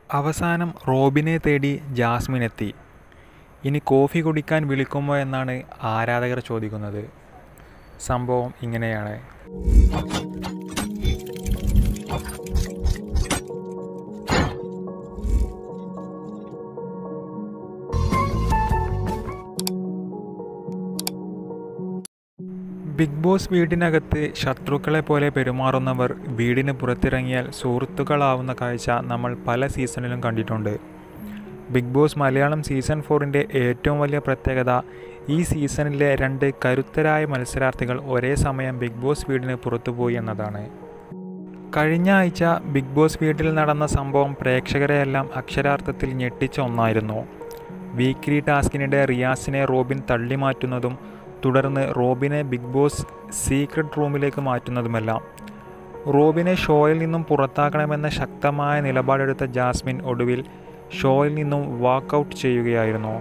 അവസാനം റോബിനെ തേടി ജാസ്മിൻ എത്തി ഇനി കോഫി കുടിക്കാൻ വിളിക്കുമോ എന്നാണ് ആരാധകർ ചോദിക്കുന്നത് സംഭവം ഇങ്ങനെയാണ് ബിഗ് ബോസ് വീടിനകത്ത് ശത്രുക്കളെ പോലെ പെരുമാറുന്നവർ വീടിന് പുറത്തിറങ്ങിയാൽ സുഹൃത്തുക്കളാവുന്ന കാഴ്ച നമ്മൾ പല സീസണിലും കണ്ടിട്ടുണ്ട് ബിഗ് ബോസ് മലയാളം സീസൺ ഫോറിൻ്റെ ഏറ്റവും വലിയ പ്രത്യേകത ഈ സീസണിലെ രണ്ട് കരുത്തരായ മത്സരാർത്ഥികൾ ഒരേ സമയം ബിഗ് ബോസ് വീടിന് പുറത്തുപോയി എന്നതാണ് കഴിഞ്ഞ ആഴ്ച ബിഗ് ബോസ് വീട്ടിൽ നടന്ന സംഭവം പ്രേക്ഷകരെയെല്ലാം അക്ഷരാർത്ഥത്തിൽ ഞെട്ടിച്ച ഒന്നായിരുന്നു വീക്ക്ലി ടാസ്കിനിടെ റിയാസിനെ റോബിൻ തള്ളിമാറ്റുന്നതും തുടർന്ന് റോബിനെ ബിഗ് ബോസ് സീക്രട്ട് റൂമിലേക്ക് മാറ്റുന്നതുമെല്ലാം റോബിനെ ഷോയിൽ നിന്നും പുറത്താക്കണമെന്ന ശക്തമായ നിലപാടെടുത്ത ജാസ്മിൻ ഒടുവിൽ ഷോയിൽ നിന്നും വാക്കൗട്ട് ചെയ്യുകയായിരുന്നു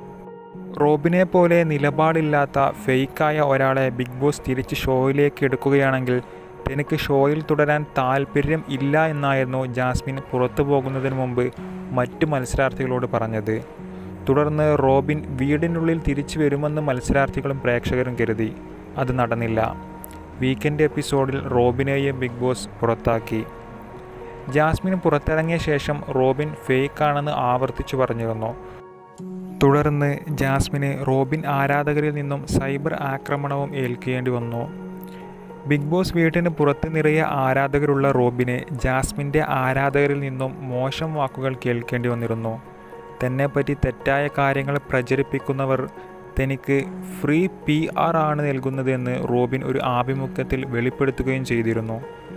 റോബിനെ പോലെ നിലപാടില്ലാത്ത ഫേക്കായ ഒരാളെ ബിഗ് ബോസ് തിരിച്ച് ഷോയിലേക്ക് എടുക്കുകയാണെങ്കിൽ തനിക്ക് ഷോയിൽ തുടരാൻ താല്പര്യം ഇല്ല എന്നായിരുന്നു ജാസ്മിൻ പുറത്തു പോകുന്നതിന് മുമ്പ് മറ്റു മത്സരാർത്ഥികളോട് പറഞ്ഞത് തുടർന്ന് റോബിൻ വീടിനുള്ളിൽ തിരിച്ചു വരുമെന്ന് മത്സരാർത്ഥികളും പ്രേക്ഷകരും കരുതി അത് നടന്നില്ല വീക്കെൻഡ് എപ്പിസോഡിൽ റോബിനെയും ബിഗ് ബോസ് പുറത്താക്കി ജാസ്മിൻ പുറത്തിറങ്ങിയ ശേഷം റോബിൻ ഫേക്കാണെന്ന് ആവർത്തിച്ചു പറഞ്ഞിരുന്നു തുടർന്ന് ജാസ്മിന് റോബിൻ ആരാധകരിൽ നിന്നും സൈബർ ആക്രമണവും ഏൽക്കേണ്ടി വന്നു ബിഗ് ബോസ് വീട്ടിന് പുറത്ത് നിറയെ ആരാധകരുള്ള റോബിന് ജാസ്മിൻ്റെ ആരാധകരിൽ നിന്നും മോശം വാക്കുകൾ കേൾക്കേണ്ടി വന്നിരുന്നു തന്നെപ്പറ്റി തെറ്റായ കാര്യങ്ങൾ പ്രചരിപ്പിക്കുന്നവർ തനിക്ക് ഫ്രീ പി ആർ ആണ് നൽകുന്നതെന്ന് റോബിൻ ഒരു ആഭിമുഖ്യത്തിൽ വെളിപ്പെടുത്തുകയും ചെയ്തിരുന്നു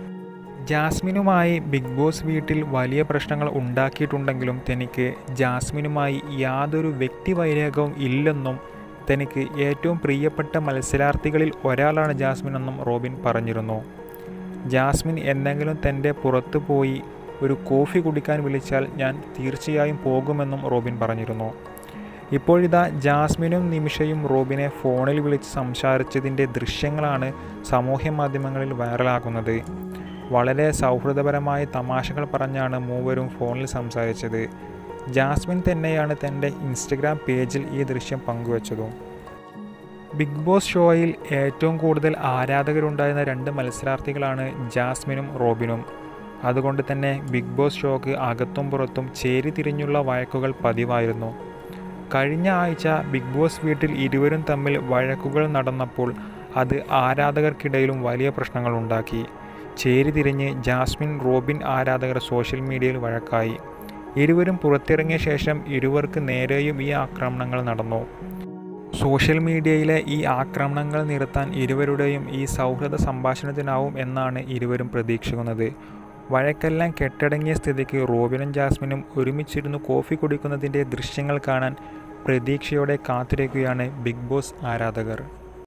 ജാസ്മിനുമായി ബിഗ് ബോസ് വീട്ടിൽ വലിയ പ്രശ്നങ്ങൾ ഉണ്ടാക്കിയിട്ടുണ്ടെങ്കിലും തനിക്ക് ജാസ്മിനുമായി യാതൊരു വ്യക്തിവൈരാഗവും ഇല്ലെന്നും തനിക്ക് ഏറ്റവും പ്രിയപ്പെട്ട മത്സരാർത്ഥികളിൽ ഒരാളാണ് ജാസ്മിൻ എന്നും റോബിൻ പറഞ്ഞിരുന്നു ജാസ്മിൻ എന്തെങ്കിലും തൻ്റെ പുറത്തു പോയി ഒരു കോഫി കുടിക്കാൻ വിളിച്ചാൽ ഞാൻ തീർച്ചയായും പോകുമെന്നും റോബിൻ പറഞ്ഞിരുന്നു ഇപ്പോഴിതാ ജാസ്മിനും നിമിഷയും റോബിനെ ഫോണിൽ വിളിച്ച് സംസാരിച്ചതിൻ്റെ ദൃശ്യങ്ങളാണ് സാമൂഹ്യ മാധ്യമങ്ങളിൽ വൈറലാകുന്നത് വളരെ സൗഹൃദപരമായ തമാശകൾ പറഞ്ഞാണ് മൂവരും ഫോണിൽ സംസാരിച്ചത് ജാസ്മിൻ തന്നെയാണ് തൻ്റെ ഇൻസ്റ്റഗ്രാം പേജിൽ ഈ ദൃശ്യം പങ്കുവച്ചതും ബിഗ് ബോസ് ഷോയിൽ ഏറ്റവും കൂടുതൽ ആരാധകരുണ്ടായിരുന്ന രണ്ട് മത്സരാർത്ഥികളാണ് ജാസ്മിനും റോബിനും അതുകൊണ്ട് തന്നെ ബിഗ് ബോസ് ഷോക്ക് അകത്തും പുറത്തും ചേരി തിരിഞ്ഞുള്ള വഴക്കുകൾ പതിവായിരുന്നു കഴിഞ്ഞ ആഴ്ച ബിഗ് ബോസ് വീട്ടിൽ ഇരുവരും തമ്മിൽ വഴക്കുകൾ നടന്നപ്പോൾ അത് ആരാധകർക്കിടയിലും വലിയ പ്രശ്നങ്ങൾ ഉണ്ടാക്കി ചേരിതിരിഞ്ഞ് ജാസ്മിൻ റോബിൻ ആരാധകർ സോഷ്യൽ മീഡിയയിൽ വഴക്കായി ഇരുവരും പുറത്തിറങ്ങിയ ശേഷം ഇരുവർക്ക് നേരെയും ഈ ആക്രമണങ്ങൾ നടന്നു സോഷ്യൽ മീഡിയയിലെ ഈ ആക്രമണങ്ങൾ നിർത്താൻ ഇരുവരുടെയും ഈ സൗഹൃദ സംഭാഷണത്തിനാവും എന്നാണ് ഇരുവരും പ്രതീക്ഷിക്കുന്നത് വഴക്കെല്ലാം കെട്ടടങ്ങിയ സ്ഥിതിക്ക് റോബിനും ജാസ്മിനും ഒരുമിച്ചിരുന്ന് കോഫി കുടിക്കുന്നതിൻ്റെ ദൃശ്യങ്ങൾ കാണാൻ പ്രതീക്ഷയോടെ കാത്തിരിക്കുകയാണ് ബിഗ് ബോസ് ആരാധകർ